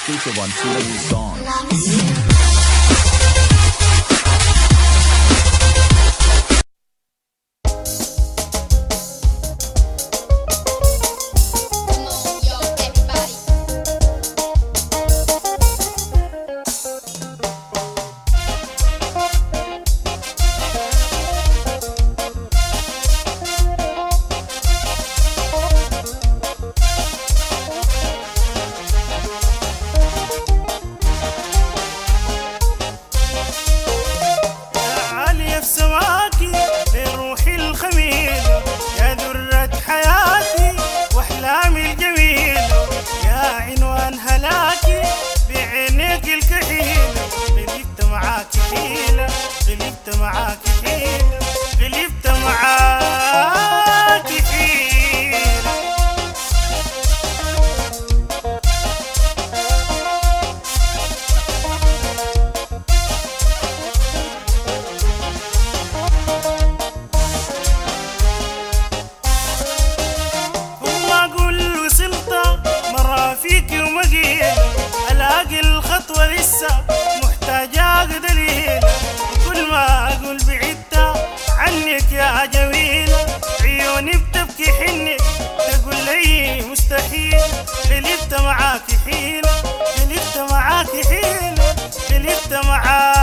exclusive on CW Songs. Come on, yo, everybody. عالية في سماكي لروحي الخميلة يا ذرة حياتي واحلامي الجميلة يا عنوان هلاكي بعينيك الكحيلة غلبت معاك حيلة غلبت معاك حيلة غلبت معاك حيلة وما اقول وصلت مرة فيك ومقيل الاقي الخطوة لسه محتاجة دليل كل ما اقول بعدت عنك يا جميل عيوني بتبكي حنك تقول لي مستحيل غلبت معاك حيلة غلبت معاك حيلة غلبت معاك